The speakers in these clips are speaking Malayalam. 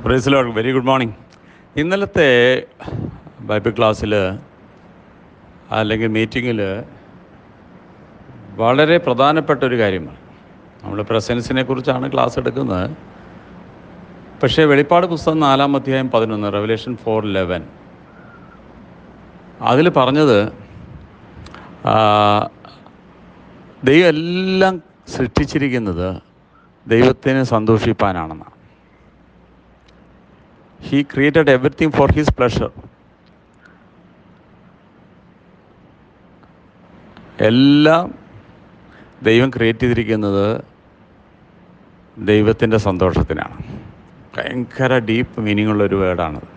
price Lord very good morning ഇന്നലത്തെ ബൈബിൾ ക്ലാസ്സിൽ അല്ലെങ്കിൽ മീറ്റിങ്ങിൽ വളരെ പ്രധാനപ്പെട്ട ഒരു കാര്യമാണ് നമ്മൾ പ്രസൻസിനെ കുറിച്ചാണ് ക്ലാസ് എടുക്കുന്നത് പക്ഷേ വെളിപ്പാട് പുസ്തകം നാലാം അധ്യായം പതിനൊന്ന് റെവലേഷൻ ഫോർ ലെവൻ അതിൽ പറഞ്ഞത് ആ, ദൈവം എല്ലാം സൃഷ്ടിച്ചിരിക്കുന്നത് ദൈവത്തിന് സന്തോഷിപ്പാനാണെന്നാണ് he created everything for his pleasure എല്ലാം ദൈവം ക്രിയേറ്റ് ചെയ്തിരിക്കുന്നത് ദൈവത്തിൻ്റെ സന്തോഷത്തിനാണ് ഭയങ്കര ഡീപ്പ് മീനിങ് ഉള്ള ഒരു വേർഡാണത്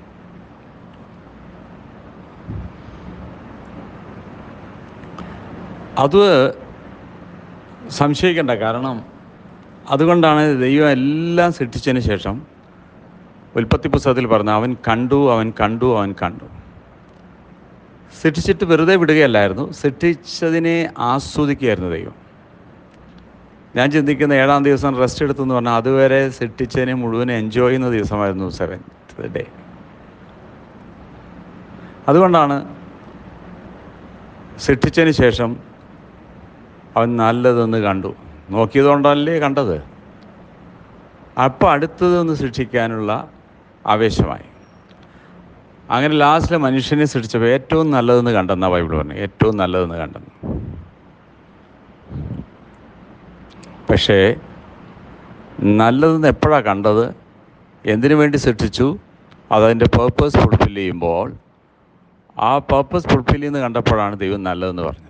അത് സംശയിക്കണ്ട കാരണം അതുകൊണ്ടാണ് ദൈവം എല്ലാം സൃഷ്ടിച്ചതിന് ശേഷം ഉൽപ്പത്തി പുസ്തകത്തിൽ പറഞ്ഞു അവൻ കണ്ടു അവൻ കണ്ടു അവൻ കണ്ടു സൃഷ്ടിച്ചിട്ട് വെറുതെ വിടുകയല്ലായിരുന്നു സൃഷ്ടിച്ചതിനെ ആസ്വദിക്കുകയായിരുന്നു ദൈവം ഞാൻ ചിന്തിക്കുന്ന ഏഴാം ദിവസം റെസ്റ്റ് എടുത്തു എന്ന് പറഞ്ഞാൽ അതുവരെ സൃഷ്ടിച്ചതിനെ മുഴുവൻ എൻജോയ് ചെയ്യുന്ന ദിവസമായിരുന്നു സെവൻത്ത് ഡേ അതുകൊണ്ടാണ് സൃഷ്ടിച്ചതിന് ശേഷം അവൻ നല്ലതെന്ന് കണ്ടു നോക്കിയതുകൊണ്ടല്ലേ കണ്ടത് അപ്പോൾ അടുത്തതൊന്ന് സൃഷ്ടിക്കാനുള്ള ആവേശമായി അങ്ങനെ ലാസ്റ്റിൽ മനുഷ്യനെ സൃഷ്ടിച്ചപ്പോൾ ഏറ്റവും നല്ലതെന്ന് കണ്ടെന്നാ ബൈബിൾ പറഞ്ഞു ഏറ്റവും നല്ലതെന്ന് കണ്ടെന്ന് പക്ഷേ നല്ലതെന്ന് എപ്പോഴാണ് കണ്ടത് എന്തിനു വേണ്ടി സൃഷ്ടിച്ചു അതതിൻ്റെ പേർപ്പസ് ഫുൾഫിൽ ചെയ്യുമ്പോൾ ആ പേർപ്പസ് ഫുൾഫിൽ ചെയ്യുന്നത് കണ്ടപ്പോഴാണ് ദൈവം നല്ലതെന്ന് പറഞ്ഞത്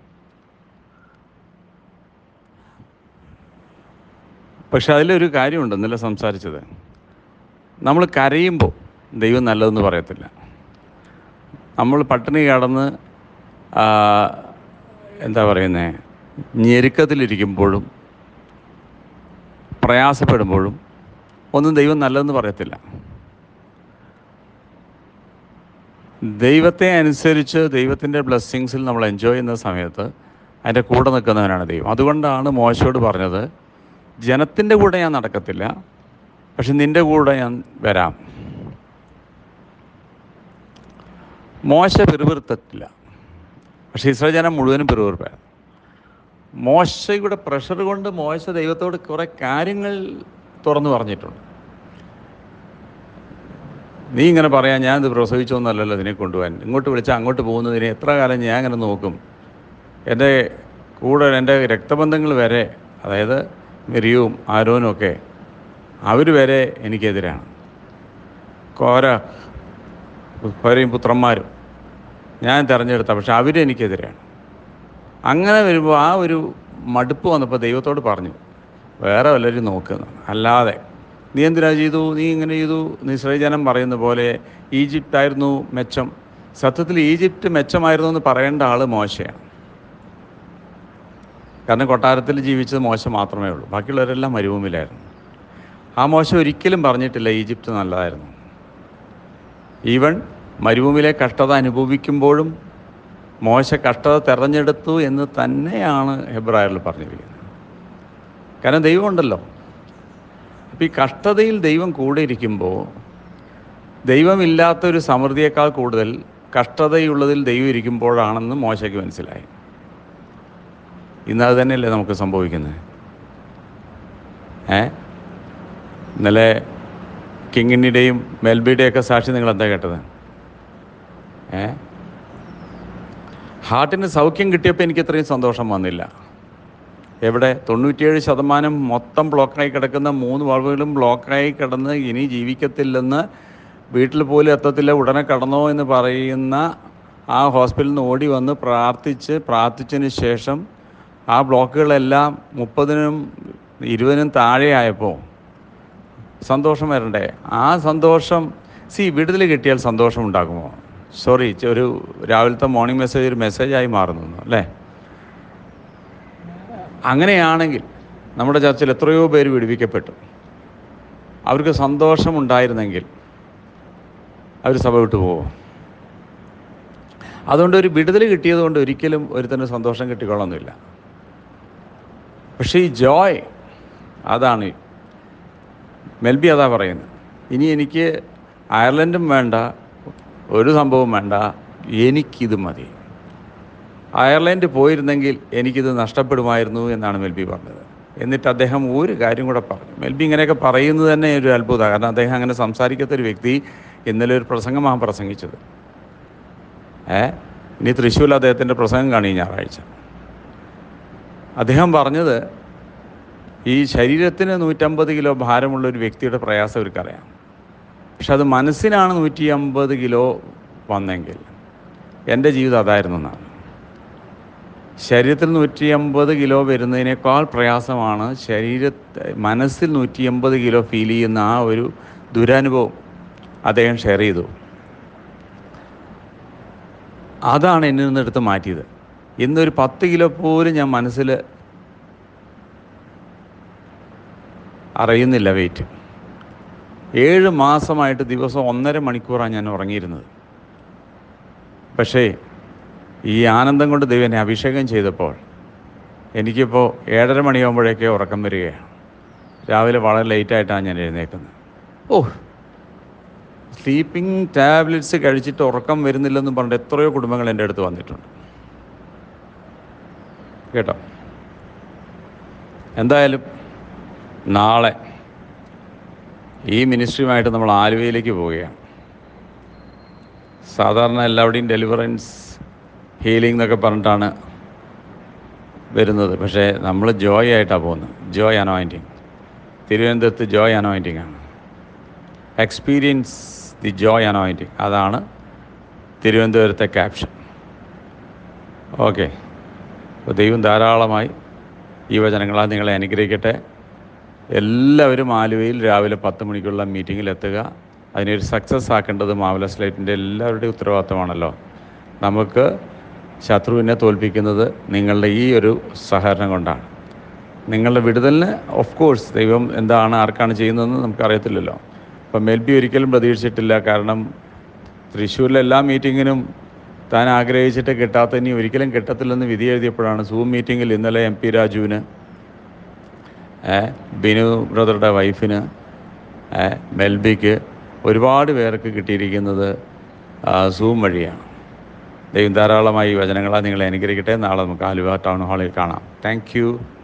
പക്ഷെ അതിലൊരു കാര്യമുണ്ട് ഇന്നലെ സംസാരിച്ചത് നമ്മൾ കരയുമ്പോൾ ദൈവം നല്ലതെന്ന് പറയത്തില്ല നമ്മൾ പട്ടിണി കടന്ന് ആ, എന്താ പറയുന്നത് ഞെരുക്കത്തിലിരിക്കുമ്പോഴും പ്രയാസപ്പെടുമ്പോഴും ഒന്നും ദൈവം നല്ലതെന്ന് പറയത്തില്ല ദൈവത്തെ അനുസരിച്ച് ദൈവത്തിൻ്റെ ബ്ലെസ്സിങ്സിൽ നമ്മൾ എൻജോയ് ചെയ്യുന്ന സമയത്ത് അതിൻ്റെ കൂടെ നിൽക്കുന്നവനാണ് ദൈവം അതുകൊണ്ടാണ് മോശയോട് പറഞ്ഞത് ജനത്തിൻ്റെ കൂടെ ഞാൻ നടക്കത്തില്ല പക്ഷെ നിൻ്റെ കൂടെ ഞാൻ വരാം മോശ പിറുപിറുത്തില്ല പക്ഷേ ഇസ്രായേൽ ജനം മുഴുവനും പിറുപിറുപ്പായിരുന്നു മോശയുടെ പ്രഷർ കൊണ്ട് മോശ ദൈവത്തോട് കുറേ കാര്യങ്ങൾ തുറന്നു പറഞ്ഞിട്ടുണ്ട് നീ ഇങ്ങനെ പറയാൻ ഞാൻ ഇത് പ്രസവിച്ചൊന്നല്ലല്ലോ ഇതിനെ കൊണ്ടുപോകാൻ ഇങ്ങോട്ട് വിളിച്ചാൽ അങ്ങോട്ട് പോകുന്നതിനെ എത്ര കാലം ഞാൻ അങ്ങനെ നോക്കും എൻ്റെ കൂടെ എൻ്റെ രക്തബന്ധങ്ങൾ വരെ അതായത് മെരിയും ആരോനും ഒക്കെ അവർ വരെ എനിക്കെതിരാണ് കോര കോരയും പുത്രന്മാരും ഞാൻ തിരഞ്ഞെടുത്ത പക്ഷെ അവരും എനിക്കെതിരാണ് അങ്ങനെ വരുമ്പോൾ ആ ഒരു മടുപ്പ് വന്നപ്പോൾ ദൈവത്തോട് പറഞ്ഞു വേറെ വല്ലവരും നോക്കുന്നു അല്ലാതെ നീ എന്തിനാ ചെയ്തു നീ ഇങ്ങനെ ചെയ്തു നിശ്രയജനം പറയുന്ന പോലെ ഈജിപ്റ്റ് ആയിരുന്നു മെച്ചം സത്യത്തിൽ ഈജിപ്റ്റ് മെച്ചമായിരുന്നു എന്ന് പറയേണ്ട ആൾ മോശയാണ് കാരണം കൊട്ടാരത്തിൽ ജീവിച്ചത് മോശം മാത്രമേ ഉള്ളൂ ബാക്കിയുള്ളവരെല്ലാം മരുഭൂമിയിലായിരുന്നു ആ മോശം ഒരിക്കലും പറഞ്ഞിട്ടില്ല ഈജിപ്റ്റ് നല്ലതായിരുന്നു ഈവൻ മരുഭൂമിയിലെ കഷ്ടത അനുഭവിക്കുമ്പോഴും മോശ കഷ്ടത തിരഞ്ഞെടുത്തു എന്ന് തന്നെയാണ് ഹെബ്രായറിൽ പറഞ്ഞിരിക്കുന്നത് കാരണം ദൈവമുണ്ടല്ലോ അപ്പോൾ ഈ കഷ്ടതയിൽ ദൈവം കൂടെ ഇരിക്കുമ്പോൾ ദൈവമില്ലാത്തൊരു സമൃദ്ധിയേക്കാൾ കൂടുതൽ കഷ്ടതയുള്ളതിൽ ദൈവം ഇരിക്കുമ്പോഴാണെന്ന് മോശയ്ക്ക് മനസ്സിലായി ഇന്നത് തന്നെയല്ലേ നമുക്ക് സംഭവിക്കുന്നത് ഏ ഇന്നലെ കിങ്ങിണിയുടെയും മെൽബിയുടെയൊക്കെ സാക്ഷി നിങ്ങൾ എന്താ കേട്ടത് ഏ ഹാർട്ടിന് സൗഖ്യം കിട്ടിയപ്പോൾ എനിക്ക് ഇത്രയും സന്തോഷം വന്നില്ല എവിടെ തൊണ്ണൂറ്റിയേഴ് ശതമാനം മൊത്തം ബ്ലോക്കായി കിടക്കുന്ന മൂന്ന് വളവുകളും ബ്ലോക്കായി കിടന്ന് ഇനി ജീവിക്കത്തില്ലെന്ന് വീട്ടിൽ പോലും എത്തത്തില്ല ഉടനെ കടന്നോ എന്ന് പറയുന്ന ആ ഹോസ്പിറ്റലിൽ നിന്ന് ഓടി വന്ന് പ്രാർത്ഥിച്ച് പ്രാർത്ഥിച്ചതിന് ശേഷം ആ ബ്ലോക്കുകളെല്ലാം മുപ്പതിനും ഇരുപതിനും താഴെയായപ്പോൾ സന്തോഷം വരണ്ടേ ആ സന്തോഷം സി വിടുതൽ കിട്ടിയാൽ സന്തോഷം ഉണ്ടാകുമോ സോറി ഒരു രാവിലത്തെ മോർണിംഗ് മെസ്സേജ് ഒരു മെസ്സേജായി മാറുന്നു അല്ലേ അങ്ങനെയാണെങ്കിൽ നമ്മുടെ ചർച്ചിൽ എത്രയോ പേര് വിടുവിക്കപ്പെട്ടു അവർക്ക് സന്തോഷമുണ്ടായിരുന്നെങ്കിൽ അവർ സഭ വിട്ടു പോകും അതുകൊണ്ട് ഒരു വിടുതൽ കിട്ടിയത് കൊണ്ട് ഒരിക്കലും ഒരുത്തന് സന്തോഷം കിട്ടിക്കൊള്ളൊന്നുമില്ല പക്ഷേ ഈ ജോയ് അതാണ് മെൽബി അതാ പറയുന്നത് ഇനി എനിക്ക് അയർലൻഡും വേണ്ട ഒരു സംഭവം വേണ്ട എനിക്കിത് മതി അയർലൻഡ് പോയിരുന്നെങ്കിൽ എനിക്കിത് നഷ്ടപ്പെടുമായിരുന്നു എന്നാണ് മെൽബി പറഞ്ഞത് എന്നിട്ട് അദ്ദേഹം ഒരു കാര്യം കൂടെ പറഞ്ഞു മെൽബി ഇങ്ങനെയൊക്കെ പറയുന്നത് തന്നെ ഒരു അത്ഭുതമാണ് കാരണം അദ്ദേഹം അങ്ങനെ സംസാരിക്കാത്തൊരു വ്യക്തി ഇന്നലെ ഒരു പ്രസംഗമാണ് പ്രസംഗിച്ചത് ഏ ഇനി തൃശ്ശൂരിൽ അദ്ദേഹത്തിൻ്റെ പ്രസംഗം കാണി ഞായറാഴ്ച അദ്ദേഹം പറഞ്ഞത് ഈ ശരീരത്തിന് നൂറ്റമ്പത് കിലോ ഭാരമുള്ള ഒരു വ്യക്തിയുടെ പ്രയാസം അവർക്കറിയാം പക്ഷെ അത് മനസ്സിനാണ് നൂറ്റി അമ്പത് കിലോ വന്നെങ്കിൽ എൻ്റെ ജീവിതം അതായിരുന്നു എന്നാണ് ശരീരത്തിൽ നൂറ്റി അമ്പത് കിലോ വരുന്നതിനേക്കാൾ പ്രയാസമാണ് ശരീര മനസ്സിൽ നൂറ്റി അമ്പത് കിലോ ഫീൽ ചെയ്യുന്ന ആ ഒരു ദുരനുഭവം അദ്ദേഹം ഷെയർ ചെയ്തു അതാണ് എന്നിൽ നിന്ന് എടുത്ത് മാറ്റിയത് ഇന്നൊരു പത്ത് കിലോ പോലും ഞാൻ മനസ്സിൽ അറിയുന്നില്ല വെയിറ്റ് ഏഴ് മാസമായിട്ട് ദിവസം ഒന്നര മണിക്കൂറാണ് ഞാൻ ഉറങ്ങിയിരുന്നത് പക്ഷേ ഈ ആനന്ദം കൊണ്ട് ദൈവം എന്നെ അഭിഷേകം ചെയ്തപ്പോൾ എനിക്കിപ്പോൾ ഏഴര മണിയാകുമ്പോഴേക്കേ ഉറക്കം വരികയാണ് രാവിലെ വളരെ ലേറ്റായിട്ടാണ് ഞാൻ എഴുന്നേക്കുന്നത് ഓ സ്ലീപ്പിംഗ് ടാബ്ലറ്റ്സ് കഴിച്ചിട്ട് ഉറക്കം വരുന്നില്ലെന്ന് പറഞ്ഞിട്ട് എത്രയോ കുടുംബങ്ങൾ എൻ്റെ അടുത്ത് വന്നിട്ടുണ്ട് കേട്ടോ എന്തായാലും നാളെ ഈ മിനിസ്ട്രിയുമായിട്ട് നമ്മൾ ആലുവയിലേക്ക് പോവുകയാണ് സാധാരണ എല്ലാവരുടെയും ഡെലിവറൻസ് ഹീലിംഗ് എന്നൊക്കെ പറഞ്ഞിട്ടാണ് വരുന്നത് പക്ഷേ നമ്മൾ ജോയ് ആയിട്ടാണ് പോകുന്നത് ജോയ് അനോയിൻറ്റിങ് തിരുവനന്തപുരത്ത് ജോയ് അനോയിൻറ്റിങ് ആണ് എക്സ്പീരിയൻസ് ദി ജോയ് അനോയിൻറ്റിങ് അതാണ് തിരുവനന്തപുരത്തെ ക്യാപ്ഷൻ ഓക്കെ അപ്പോൾ ദൈവം ധാരാളമായി ഈ വചനങ്ങളാൽ നിങ്ങളെ അനുഗ്രഹിക്കട്ടെ എല്ലാവരും ആലുവയിൽ രാവിലെ പത്ത് മണിക്കുള്ള മീറ്റിങ്ങിൽ എത്തുക അതിനൊരു സക്സസ് ആക്കേണ്ടത് മാവലസ് ലൈറ്റിൻ്റെ എല്ലാവരുടെയും ഉത്തരവാദിത്തമാണല്ലോ നമുക്ക് ശത്രുവിനെ തോൽപ്പിക്കുന്നത് നിങ്ങളുടെ ഈ ഒരു സഹകരണം കൊണ്ടാണ് നിങ്ങളുടെ വിടുതലിന് ഓഫ് കോഴ്സ് ദൈവം എന്താണ് ആർക്കാണ് ചെയ്യുന്നതെന്ന് നമുക്കറിയത്തില്ലല്ലോ അപ്പം മെൽബി ഒരിക്കലും പ്രതീക്ഷിച്ചിട്ടില്ല കാരണം തൃശ്ശൂരിലെ എല്ലാ മീറ്റിങ്ങിനും താൻ ആഗ്രഹിച്ചിട്ട് കിട്ടാത്ത ഇനി ഒരിക്കലും കിട്ടത്തില്ലെന്ന് വിധി എഴുതിയപ്പോഴാണ് സൂം മീറ്റിങ്ങിൽ ഇന്നലെ എം പി രാജുവിന് ഏ, ബിനു ബ്രദറുടെ വൈഫിന് ഏ, മെൽബിക്ക് ഒരുപാട് പേർക്ക് കിട്ടിയിരിക്കുന്നത് ആ, സൂം വഴിയാണ് ദൈവം ധാരാളമായി ഈ വചനങ്ങളാൽ നിങ്ങളെ അനുഗ്രഹിക്കട്ടെ നാളെ നമുക്ക് ആലുവ ടൗൺ ഹാളിൽ കാണാം താങ്ക് യു